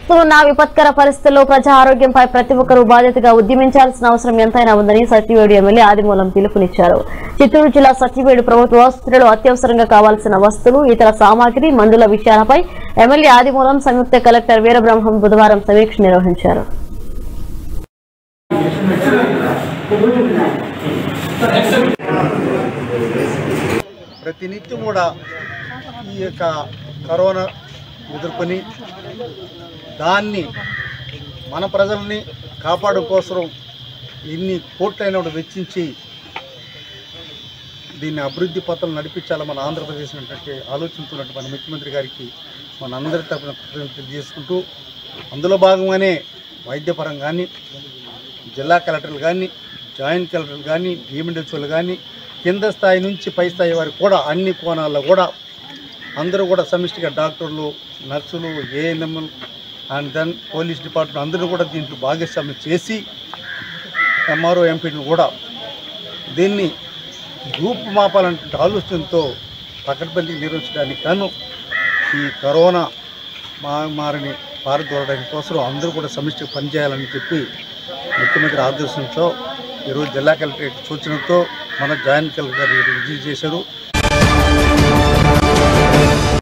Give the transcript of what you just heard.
ఉన్న విపత్కర పరిస్థితుల్లో ప్రజా ఆరోగ్యంపై ప్రతి ఒక్కరూ బాధ్యతగా ఉద్యమించాల్సిన అవసరం ఎంతైనా ఉందని సత్యవేడు ఎమ్మెల్యే ఆదిమూలం పిలుపునిచ్చారు చిత్తూరు జిల్లా సత్యవేడు ప్రభుత్వ ఆసుపత్రిలో అత్యవసరంగా కావాల్సిన వస్తువులు ఇతర సామాగ్రి మందుల విషయాలపై ఎమ్మెల్యే ఆదిమూలం సంయుక్త కలెక్టర్ వీరబ్రహ్మం బుధవారం సమీక్ష నిర్వహించారు ప్రతినిత్యం కూడా ఈ యొక్క కరోనా ఎదుర్కొని దాన్ని మన ప్రజల్ని కాపాడు కోసం ఇన్ని కోట్లైన వెచ్చించి దీన్ని అభివృద్ధి పథం నడిపించాలి మన ఆంధ్రప్రదేశ్ అనేటువంటి ఆలోచించుకున్నట్టు మన ముఖ్యమంత్రి గారికి మన అందరి తరపున కృతజ్ఞతలు తెలియజేసుకుంటూ అందులో భాగంగానే వైద్యపరం కానీ జిల్లా కలెక్టర్లు కానీ జాయింట్ కలెక్టర్లు కానీ డిఎండిహెచ్ఓలు కానీ కింద స్థాయి నుంచి పై స్థాయి వారికి కూడా అన్ని కోణాల్లో కూడా అందరూ కూడా సమిష్టిగా డాక్టర్లు నర్సులు ఏఎన్ఎంలు అండ్ దెన్ పోలీస్ డిపార్ట్మెంట్ అందరూ కూడా దీంట్లో భాగస్వామ్యం చేసి ఎంఆర్ఓ ఎంపీలు కూడా దీన్ని గ్రూప్ మాపాలనే ఆలోచనతో పకడ్బందీకి నిర్వహించడానికి గాను ఈ కరోనా మహమ్మారిని పారదోలడానికి కోసం అందరూ కూడా సమిష్టిగా పనిచేయాలని చెప్పి ముఖ్యమంత్రి ఆదేశంతో ఈరోజు జిల్లా కలెక్టరేట్ సూచనతో మన జాయింట్ కలెక్టర్ గారు విజిట్ చేశారు